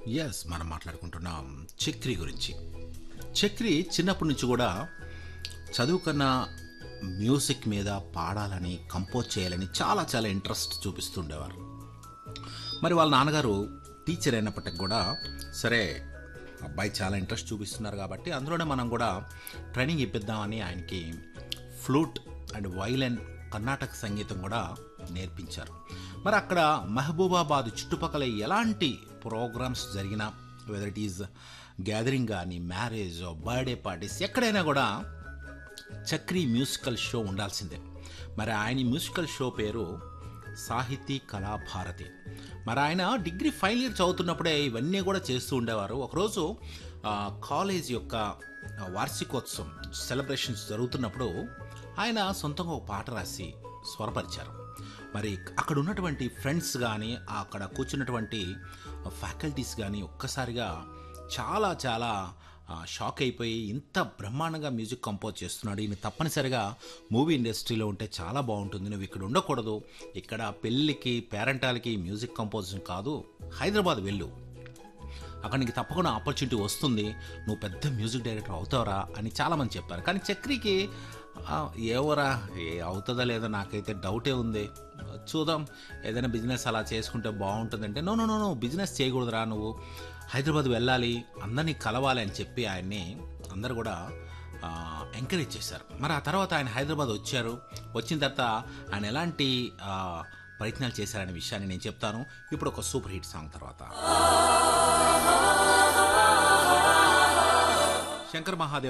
yes మనం మాట్లాడుకుంటున్నాం చక్రి గురించి చక్రి చిన్నప్పటి నుంచి కూడా చదువుకన్నా మ్యూజిక్ మీద పాడాలని కంపోజ్ చేయాలని చాలా చాలా ఇంట్రెస్ట్ చూపిస్తుండేవారు మరి వాళ్ళ నాన్నగారు టీచర్ అయినప్పటికి కూడా సరే అబ్బాయి చాలా ఇంట్రెస్ట్ చూపిస్తున్నారు కాబట్టి అందులోనే మనం కూడా ట్రైనింగ్ ఇప్పిద్దామని ఆయనకి ఫ్లూట్ అండ్ వైలెన్ కర్ణాటక సంగీతం కూడా నేర్పించారు మరి అక్కడ మహబూబాబాద్ చుట్టుపక్కల ఎలాంటి ప్రోగ్రామ్స్ జరిగినా వెదర్ ఇట్ ఈజ్ గ్యాదరింగ్ కానీ మ్యారేజ్ బర్త్డే పార్టీస్ ఎక్కడైనా కూడా చక్రి మ్యూజికల్ షో ఉండాల్సిందే మరి ఆయన మ్యూజికల్ షో పేరు సాహితీ కళాభారతి మరి ఆయన డిగ్రీ ఫైనల్ ఇయర్ చదువుతున్నప్పుడే ఇవన్నీ కూడా చేస్తూ ఉండేవారు ఒకరోజు ఆ, కాలేజ్ యొక్క ఆ, వార్షికోత్సవం సెలబ్రేషన్స్ జరుగుతున్నప్పుడు ఆయన సొంతంగా ఒక పాట రాసి స్వరపరిచారు మరి అక్కడ ఉన్నటువంటి ఫ్రెండ్స్ కానీ అక్కడ కూర్చున్నటువంటి ఫ్యాకల్టీస్ కానీ ఒక్కసారిగా చాలా చాలా ఆ, షాక్ అయిపోయి ఇంత బ్రహ్మాండంగా మ్యూజిక్ కంపోజ్ చేస్తున్నాడు ఈయన తప్పనిసరిగా మూవీ ఇండస్ట్రీలో ఉంటే చాలా బాగుంటుంది నువ్వు ఇక్కడ ఉండకూడదు ఇక్కడ పెళ్ళికి పేరెంటాలకి మ్యూజిక్ కంపోజిషన్ కాదు హైదరాబాద్ వెళ్ళు అక్కడ నీకు తప్పకుండా ఆపర్చునిటీ వస్తుంది నువ్వు పెద్ద మ్యూజిక్ డైరెక్టర్ అవుతావరా అని చాలామంది చెప్పారు కానీ చక్రికి ఆ, ఏవోరా ఏ అవుతుందా లేదా నాకైతే డౌటే ఉంది చూద్దాం ఏదైనా బిజినెస్ అలా చేసుకుంటే బాగుంటుందంటే no no no no business చేయకూడదురా నువ్వు హైదరాబాద్ వెళ్ళాలి అందరినీ కలవాలి అని చెప్పి ఆయన్ని అందరు కూడా ఎంకరేజ్ చేశారు మరి ఆ తర్వాత ఆయన హైదరాబాద్ వచ్చారు వచ్చిన తర్వాత ఆయన ఎలాంటి ఆ, ప్రయత్నాలు చేశారనే విషయాన్ని నేను చెప్తాను ఇప్పుడు ఒక సూపర్ హిట్ సాంగ్ తర్వాత శంకర్ మహాదేవ్